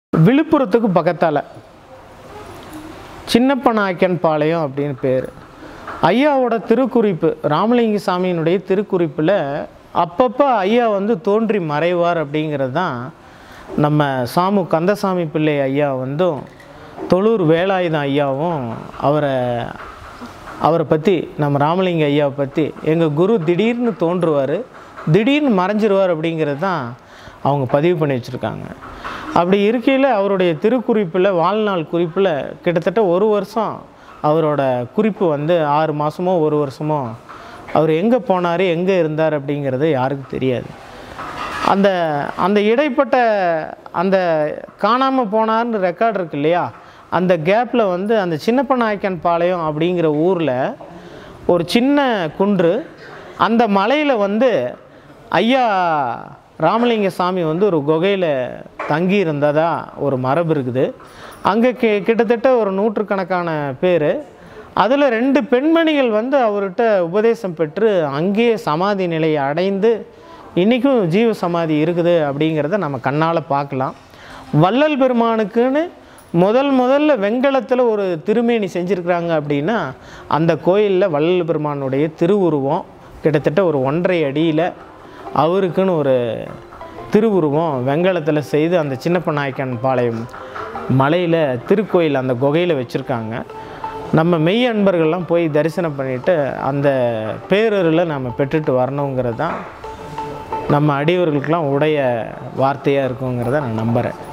விழுப்புரத்துக்கு பக்கத்தால் சின்னப்பநாயக்கன் பாளையம் அப்படின்னு பேர் ஐயாவோட திருக்குறிப்பு ராமலிங்க சாமியினுடைய திருக்குறிப்பில் அப்பப்போ ஐயா வந்து தோன்றி மறைவார் அப்படிங்கிறது தான் நம்ம சாமு கந்தசாமி பிள்ளை ஐயா வந்தும் தொழூர் வேலாயுதம் ஐயாவும் அவரை அவரை பற்றி நம்ம ராமலிங்க ஐயாவை பற்றி எங்கள் குரு திடீர்னு தோன்றுவார் திடீர்னு மறைஞ்சிருவார் அப்படிங்கிறது தான் அவங்க பதிவு பண்ணி வச்சுருக்காங்க அப்படி இருக்கையில் அவருடைய திருக்குறிப்பில் வாழ்நாள் குறிப்பில் கிட்டத்தட்ட ஒரு வருஷம் அவரோட குறிப்பு வந்து ஆறு மாதமோ ஒரு வருஷமோ அவர் எங்கே போனார் எங்கே இருந்தார் அப்படிங்கிறது யாருக்கும் தெரியாது அந்த அந்த இடைப்பட்ட அந்த காணாமல் போனார்னு ரெக்கார்டு இருக்கு இல்லையா அந்த கேப்பில் வந்து அந்த சின்னப்பநாயக்கன் பாளையம் அப்படிங்கிற ஊரில் ஒரு சின்ன குன்று அந்த மலையில் வந்து ஐயா ராமலிங்க சாமி வந்து ஒரு குகையில் தங்கி இருந்ததா ஒரு மரபு இருக்குது அங்கே கி கிட்டத்தட்ட ஒரு நூற்றுக்கணக்கான பேர் அதில் ரெண்டு பெண்மணிகள் வந்து அவர்கிட்ட உபதேசம் பெற்று அங்கேயே சமாதி நிலையை அடைந்து இன்றைக்கும் ஜீவ சமாதி இருக்குது அப்படிங்கிறத நம்ம கண்ணால் பார்க்கலாம் வள்ளல் பெருமானுக்குன்னு முதல் முதல்ல வெண்கலத்தில் ஒரு திருமேனி செஞ்சுருக்குறாங்க அப்படின்னா அந்த கோயிலில் வள்ளல் பெருமானுடைய திருவுருவம் கிட்டத்தட்ட ஒரு ஒன்றரை அடியில் அவருக்குன்னு ஒரு திருவுருவம் வெண்கலத்தில் செய்து அந்த சின்னப்பநாயக்கன் பாளையம் மலையில் திருக்கோயில் அந்த குகையில் வச்சுருக்காங்க நம்ம மெய் அன்பர்கள்லாம் போய் தரிசனம் பண்ணிவிட்டு அந்த பேரரில் நம்ம பெற்றுட்டு வரணுங்கிறது தான் நம்ம அடியவர்களுக்கெல்லாம் உடைய வார்த்தையாக இருக்குங்கிறத நான் நம்புகிறேன்